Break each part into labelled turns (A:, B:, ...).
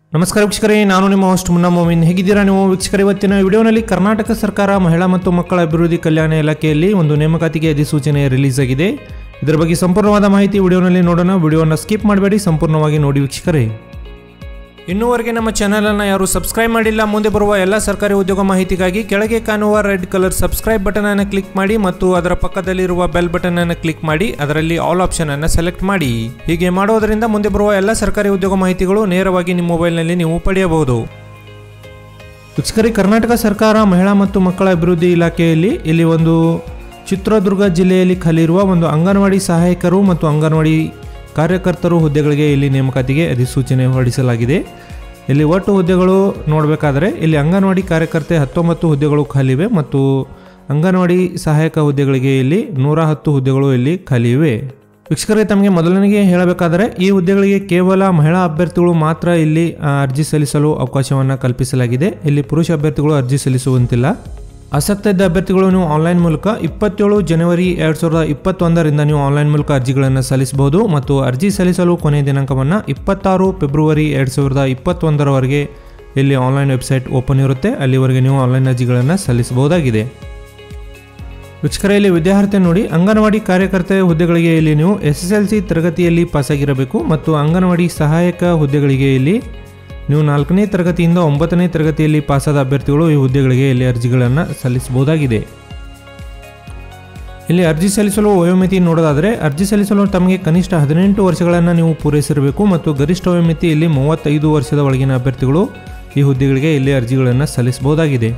A: ನಮಸ್ಕಾರ ವೀಕ್ಷಕರೇ ನಾನು ನಿಮ್ಮ ಹೋಸ್ಟ್ ಮುನ್ನ ಮೋಮಿನ್ ಹೇಗಿದ್ದೀರಾ ನೀವು ವೀಕ್ಷಕರೇ ಇವತ್ತಿನ ವಿಡಿಯೋನಲ್ಲಿ ಕರ್ನಾಟಕ ಸರ್ಕಾರ ಮಹಿಳಾ ಮತ್ತು ಮಕ್ಕಳ ಅಭಿವೃದ್ಧಿ ಕಲ್ಯಾಣ ಇಲಾಖೆಯಲ್ಲಿ ಒಂದು ನೇಮಕಾತಿಗೆ ಅಧಿಸೂಚನೆ ರಿಲೀಸ್ ಆಗಿದೆ ಇದರ ಬಗ್ಗೆ ಸಂಪೂರ್ಣವಾದ ಮಾಹಿತಿ ವಿಡಿಯೋನಲ್ಲಿ ನೋಡೋಣ ವಿಡಿಯೋನ ಸ್ಕಿಪ್ ಮಾಡಬೇಡಿ ಸಂಪೂರ್ಣವಾಗಿ ನೋಡಿ ವೀಕ್ಷಕರೇ ಇನ್ನೂವರೆಗೆ ನಮ್ಮ ಚಾನಲನ್ನು ಯಾರು ಸಬ್ಸ್ಕ್ರೈಬ್ ಮಾಡಿಲ್ಲ ಮುಂದೆ ಬರುವ ಎಲ್ಲ ಸರ್ಕಾರಿ ಉದ್ಯೋಗ ಮಾಹಿತಿಗಾಗಿ ಕೆಳಗೆ ಕಾಣುವ ರೆಡ್ ಕಲರ್ ಸಬ್ಸ್ಕ್ರೈಬ್ ಬಟನ್ ಅನ್ನು ಕ್ಲಿಕ್ ಮಾಡಿ ಮತ್ತು ಅದರ ಪಕ್ಕದಲ್ಲಿರುವ ಬೆಲ್ ಬಟನ್ ಅನ್ನು ಕ್ಲಿಕ್ ಮಾಡಿ ಅದರಲ್ಲಿ ಆಲ್ ಆಪ್ಷನ್ ಅನ್ನು ಸೆಲೆಕ್ಟ್ ಮಾಡಿ ಹೀಗೆ ಮಾಡೋದರಿಂದ ಮುಂದೆ ಬರುವ ಎಲ್ಲ ಸರ್ಕಾರಿ ಉದ್ಯೋಗ ಮಾಹಿತಿಗಳು ನೇರವಾಗಿ ನಿಮ್ಮ ಮೊಬೈಲ್ನಲ್ಲಿ ನೀವು ಪಡೆಯಬಹುದು ವೀಕ್ಷಕರೇ ಕರ್ನಾಟಕ ಸರ್ಕಾರ ಮಹಿಳಾ ಮತ್ತು ಮಕ್ಕಳ ಅಭಿವೃದ್ಧಿ ಇಲಾಖೆಯಲ್ಲಿ ಇಲ್ಲಿ ಒಂದು ಚಿತ್ರದುರ್ಗ ಜಿಲ್ಲೆಯಲ್ಲಿ ಖಾಲಿರುವ ಒಂದು ಅಂಗನವಾಡಿ ಸಹಾಯಕರು ಮತ್ತು ಅಂಗನವಾಡಿ ಕಾರ್ಯಕರ್ತರು ಹುದ್ದೆಗಳಿಗೆ ಇಲ್ಲಿ ನೇಮಕಾತಿಗೆ ಅಧಿಸೂಚನೆ ಹೊರಡಿಸಲಾಗಿದೆ ಇಲ್ಲಿ ಒಟ್ಟು ಹುದ್ದೆಗಳು ನೋಡಬೇಕಾದರೆ ಇಲ್ಲಿ ಅಂಗನವಾಡಿ ಕಾರ್ಯಕರ್ತೆ ಹತ್ತೊಂಬತ್ತು ಹುದ್ದೆಗಳು ಖಾಲಿವೆ ಮತ್ತು ಅಂಗನವಾಡಿ ಸಹಾಯಕ ಹುದ್ದೆಗಳಿಗೆ ಇಲ್ಲಿ ನೂರ ಹತ್ತು ಹುದ್ದೆಗಳು ಇಲ್ಲಿ ಖಾಲಿ ಇವೆ ವೀಕ್ಷಕರಿಗೆ ತಮಗೆ ಮೊದಲನೆಗೆ ಹೇಳಬೇಕಾದರೆ ಈ ಹುದ್ದೆಗಳಿಗೆ ಕೇವಲ ಮಹಿಳಾ ಅಭ್ಯರ್ಥಿಗಳು ಮಾತ್ರ ಇಲ್ಲಿ ಆ, ಅರ್ಜಿ ಸಲ್ಲಿಸಲು ಅವಕಾಶವನ್ನು ಕಲ್ಪಿಸಲಾಗಿದೆ ಇಲ್ಲಿ ಪುರುಷ ಅಭ್ಯರ್ಥಿಗಳು ಅರ್ಜಿ ಸಲ್ಲಿಸುವಂತಿಲ್ಲ ಆಸಕ್ತ ಇದ್ದ ಅಭ್ಯರ್ಥಿಗಳು ನೀವು ಆನ್ಲೈನ್ ಮೂಲಕ ಇಪ್ಪತ್ತೇಳು ಜನವರಿ ಎರಡು ಸಾವಿರದ ಇಪ್ಪತ್ತೊಂದರಿಂದ ನೀವು ಆನ್ಲೈನ್ ಮೂಲಕ ಅರ್ಜಿಗಳನ್ನು ಸಲ್ಲಿಸಬಹುದು ಮತ್ತು ಅರ್ಜಿ ಸಲ್ಲಿಸಲು ಕೊನೆಯ ದಿನಾಂಕವನ್ನು ಇಪ್ಪತ್ತಾರು ಫೆಬ್ರವರಿ ಎರಡು ಸಾವಿರದ ಇಪ್ಪತ್ತೊಂದರವರೆಗೆ ಇಲ್ಲಿ ಆನ್ಲೈನ್ ವೆಬ್ಸೈಟ್ ಓಪನ್ ಇರುತ್ತೆ ಅಲ್ಲಿವರೆಗೆ ನೀವು ಆನ್ಲೈನ್ ಅರ್ಜಿಗಳನ್ನು ಸಲ್ಲಿಸಬಹುದಾಗಿದೆ ವೀಕ್ಷಕರೇ ಇಲ್ಲಿ ವಿದ್ಯಾರ್ಥಿ ನೋಡಿ ಅಂಗನವಾಡಿ ಕಾರ್ಯಕರ್ತೆ ಹುದ್ದೆಗಳಿಗೆ ಇಲ್ಲಿ ನೀವು ಎಸ್ ಎಸ್ ಎಲ್ ಸಿ ತರಗತಿಯಲ್ಲಿ ಪಾಸಾಗಿರಬೇಕು ಮತ್ತು ಅಂಗನವಾಡಿ ಸಹಾಯಕ ಹುದ್ದೆಗಳಿಗೆ ಇಲ್ಲಿ ನೀವು ನಾಲ್ಕನೇ ತರಗತಿಯಿಂದ ಒಂಬತ್ತನೇ ತರಗತಿಯಲ್ಲಿ ಪಾಸಾದ ಅಭ್ಯರ್ಥಿಗಳು ಈ ಹುದ್ದೆಗಳಿಗೆ ಇಲ್ಲಿ ಅರ್ಜಿಗಳನ್ನು ಸಲ್ಲಿಸಬಹುದಾಗಿದೆ ಇಲ್ಲಿ ಅರ್ಜಿ ಸಲ್ಲಿಸಲು ವಯೋಮಿತಿ ನೋಡೋದಾದರೆ ಅರ್ಜಿ ಸಲ್ಲಿಸಲು ತಮಗೆ ಕನಿಷ್ಠ ಹದಿನೆಂಟು ವರ್ಷಗಳನ್ನು ನೀವು ಪೂರೈಸಿರಬೇಕು ಮತ್ತು ಗರಿಷ್ಠ ವಯೋಮಿತಿ ಇಲ್ಲಿ ಮೂವತ್ತೈದು ವರ್ಷದ ಒಳಗಿನ ಅಭ್ಯರ್ಥಿಗಳು ಈ ಹುದ್ದೆಗಳಿಗೆ ಇಲ್ಲಿ ಅರ್ಜಿಗಳನ್ನು ಸಲ್ಲಿಸಬಹುದಾಗಿದೆ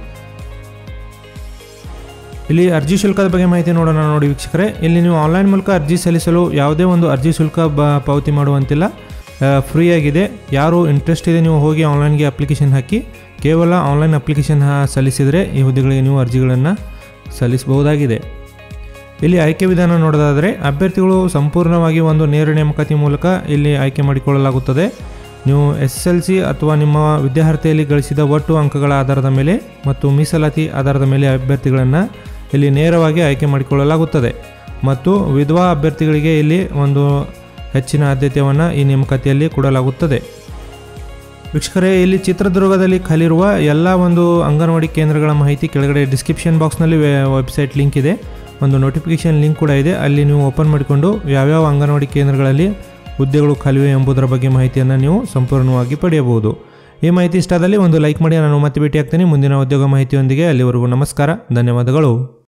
A: ಇಲ್ಲಿ ಅರ್ಜಿ ಶುಲ್ಕದ ಬಗ್ಗೆ ಮಾಹಿತಿ ನೋಡೋಣ ನೋಡಿ ವೀಕ್ಷಕರೇ ಇಲ್ಲಿ ನೀವು ಆನ್ಲೈನ್ ಮೂಲಕ ಅರ್ಜಿ ಸಲ್ಲಿಸಲು ಯಾವುದೇ ಒಂದು ಅರ್ಜಿ ಶುಲ್ಕ ಬ ಪಾವತಿ ಮಾಡುವಂತಿಲ್ಲ ಫ್ರೀ ಆಗಿದೆ ಯಾರು ಇಂಟ್ರೆಸ್ಟ್ ಇದೆ ನೀವು ಹೋಗಿ ಆನ್ಲೈನ್ಗೆ ಅಪ್ಲಿಕೇಶನ್ ಹಾಕಿ ಕೇವಲ ಆನ್ಲೈನ್ ಅಪ್ಲಿಕೇಶನ್ ಸಲ್ಲಿಸಿದರೆ ಈ ಹುದ್ದೆಗಳಿಗೆ ನೀವು ಅರ್ಜಿಗಳನ್ನು ಸಲ್ಲಿಸಬಹುದಾಗಿದೆ ಇಲ್ಲಿ ಆಯ್ಕೆ ವಿಧಾನ ನೋಡೋದಾದರೆ ಅಭ್ಯರ್ಥಿಗಳು ಸಂಪೂರ್ಣವಾಗಿ ಒಂದು ನೇರ ನೇಮಕಾತಿ ಮೂಲಕ ಇಲ್ಲಿ ಆಯ್ಕೆ ಮಾಡಿಕೊಳ್ಳಲಾಗುತ್ತದೆ ನೀವು ಎಸ್ ಎಲ್ ಸಿ ಅಥವಾ ನಿಮ್ಮ ವಿದ್ಯಾರ್ಥಿಯಲ್ಲಿ ಗಳಿಸಿದ ಒಟ್ಟು ಅಂಕಗಳ ಆಧಾರದ ಮೇಲೆ ಮತ್ತು ಮೀಸಲಾತಿ ಆಧಾರದ ಮೇಲೆ ಅಭ್ಯರ್ಥಿಗಳನ್ನು ಇಲ್ಲಿ ನೇರವಾಗಿ ಆಯ್ಕೆ ಮಾಡಿಕೊಳ್ಳಲಾಗುತ್ತದೆ ಮತ್ತು ವಿಧವಾ ಅಭ್ಯರ್ಥಿಗಳಿಗೆ ಇಲ್ಲಿ ಒಂದು ಹೆಚ್ಚಿನ ಆದ್ಯತೆಯನ್ನು ಈ ನೇಮಕಾತಿಯಲ್ಲಿ ಕೊಡಲಾಗುತ್ತದೆ ವೀಕ್ಷಕರೇ ಇಲ್ಲಿ ಚಿತ್ರದುರ್ಗದಲ್ಲಿ ಖಾಲಿರುವ ಎಲ್ಲ ಒಂದು ಅಂಗನವಾಡಿ ಕೇಂದ್ರಗಳ ಮಾಹಿತಿ ಕೆಳಗಡೆ ಡಿಸ್ಕ್ರಿಪ್ಷನ್ ಬಾಕ್ಸ್ನಲ್ಲಿ ವೆಬ್ಸೈಟ್ ಲಿಂಕ್ ಇದೆ ಒಂದು ನೋಟಿಫಿಕೇಷನ್ ಲಿಂಕ್ ಕೂಡ ಇದೆ ಅಲ್ಲಿ ನೀವು ಓಪನ್ ಮಾಡಿಕೊಂಡು ಯಾವ್ಯಾವ ಅಂಗನವಾಡಿ ಕೇಂದ್ರಗಳಲ್ಲಿ ಹುದ್ದೆಗಳು ಖಾಲಿವೆ ಎಂಬುದರ ಬಗ್ಗೆ ಮಾಹಿತಿಯನ್ನು ನೀವು ಸಂಪೂರ್ಣವಾಗಿ ಪಡೆಯಬಹುದು ಈ ಮಾಹಿತಿ ಇಷ್ಟ ಆದಲ್ಲಿ ಒಂದು ಲೈಕ್ ಮಾಡಿ ನಾನು ಮತ್ತೆ ಭೇಟಿ ಆಗ್ತೀನಿ ಮುಂದಿನ ಉದ್ಯೋಗ ಮಾಹಿತಿಯೊಂದಿಗೆ ಅಲ್ಲಿವರೆಗೂ ನಮಸ್ಕಾರ ಧನ್ಯವಾದಗಳು